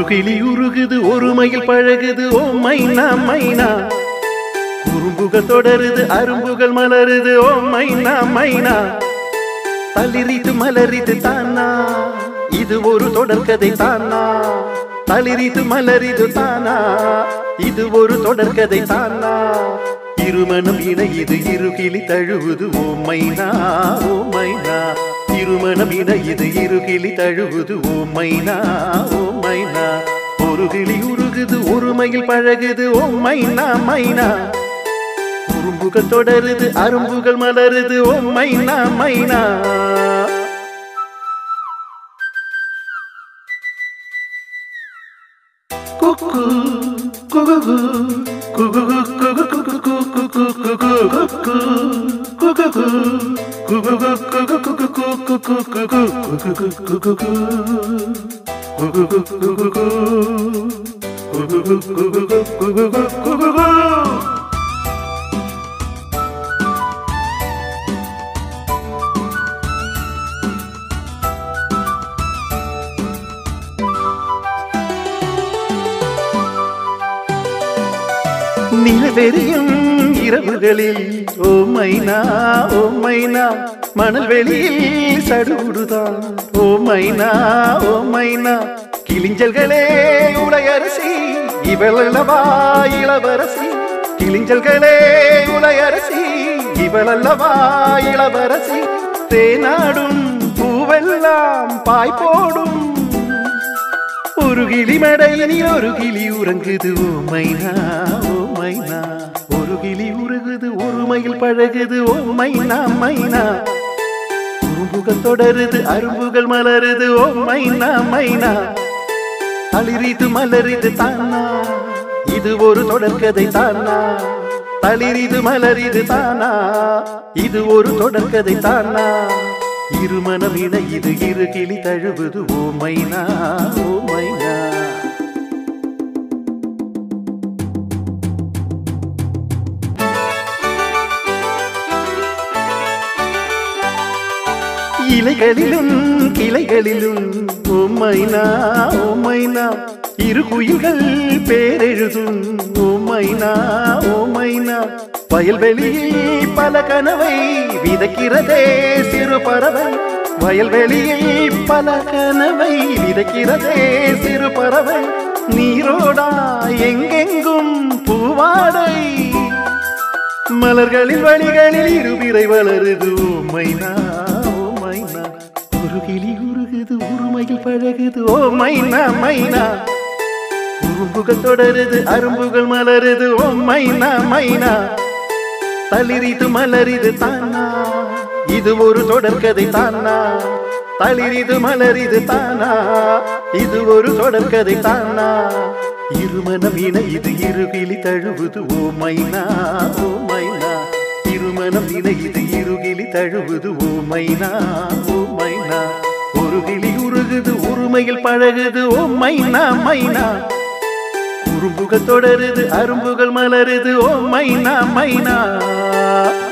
ஒரு கிளி உருகுது ஒரு மயில் பழகுது ஓ மைனா மைனா குறும்புகள் தொடருது அரும்புகள் மலருது ஓ மைனா மைனா தளிரிது மலரிது தானா இது ஒரு தொடர்கதை தானா தளிரிது மலரிது தானா இது ஒரு தொடர்கதை தானா இருமணம் இணையுது இருகிளி தழுவுது ஓ மைனா ஓ மைனா இருமணம் இணையுது இருகிளி தழுவுது ஓ மைனா ஓ மைனா ஒரு கிளி உருகுது ஒரு மயில் பழகுது ஓ மைனா மைனா குறும்புகள் தொடருது அரும்புகள் மலருது ஓ மைனா மைனா குக்கு குகுகு குகுகு குகு குகு குகு குகு குகு குகுகு குகுகு குகு குகு குகு குகு குகு குகு குகு குகு குகு நிலவெறியும் இரவுகளில் ஓ மைனா ஓ மைனா மணல் வெளியில் சடுகுடுதான் ஓ மைனா ஓ மைனா கிளிஞ்சல்களே உலகரசி இவளல்லவா இளவரசி கிளிஞ்சல்களே உலகரசி இவளல்லவா இளவரசி தேனாடும் பூவெல்லாம் பாய் போடும் ஒரு கிளி மடையினில் ஒரு கிளி உறங்குது ஓ மைனா ஓ மைனா ஒரு கிளி உருகுது ஒரு மயில் பழகுது ஓ மைனா மைனா குறும்புகள் தொடருது அரும்புகள் மலருது ஓ மைனா மைனா தளிரிது மலரிது தானா இது ஒரு தொடர்கதை தானா தளிரிது மலரிது தானா இது ஒரு தொடர்கதை தானா இருமணம் இணையுது இரு கிளி தழுவுது ஓ மைனா ஓ மைனா இலைகளிலும் கிளைகளிலும் ஓ மைனா ஓ மைனா இரு குயில்கள் பேரெழுதும் ஓ மைனா ஓ மைனா வயல்வெளியில் பல கனவை விதைக்கிறதே சிறு பறவை வயல்வெளியில் பல கனவை விதைக்கிறதே சிறு பறவை நீரோடா எங்கெங்கும் பூவாடை மலர்களில் வழிகளில் இருபிறை வளருது ஓ மைனா ஓ மைனா ஒரு கிளி உருகுது உருமையில் பழகுது ஓ மைனா மைனா குறும்புகள் தொடருது அரும்புகள் மலருது ஓ மைனா மைனா தளிரிது மலரிது தானா இது ஒரு தொடர்கதை தானா தளிரிது மலரிது தானா இது ஒரு தொடர்கதை தானா இருமணம் இணையுது இருகிளி தழுவுது ஓ மைனா ஓ மைனா இருமணம் இணையுது இருகிளி தழுவுது ஓ மைனா ஓ மைனா ஒரு கிளி உருகுது உரிமையில் பழகுது ஓ மைனா மைனா குறும்புகள் தொடருது அரும்புகள் மலருது ஓ மைனா மைனா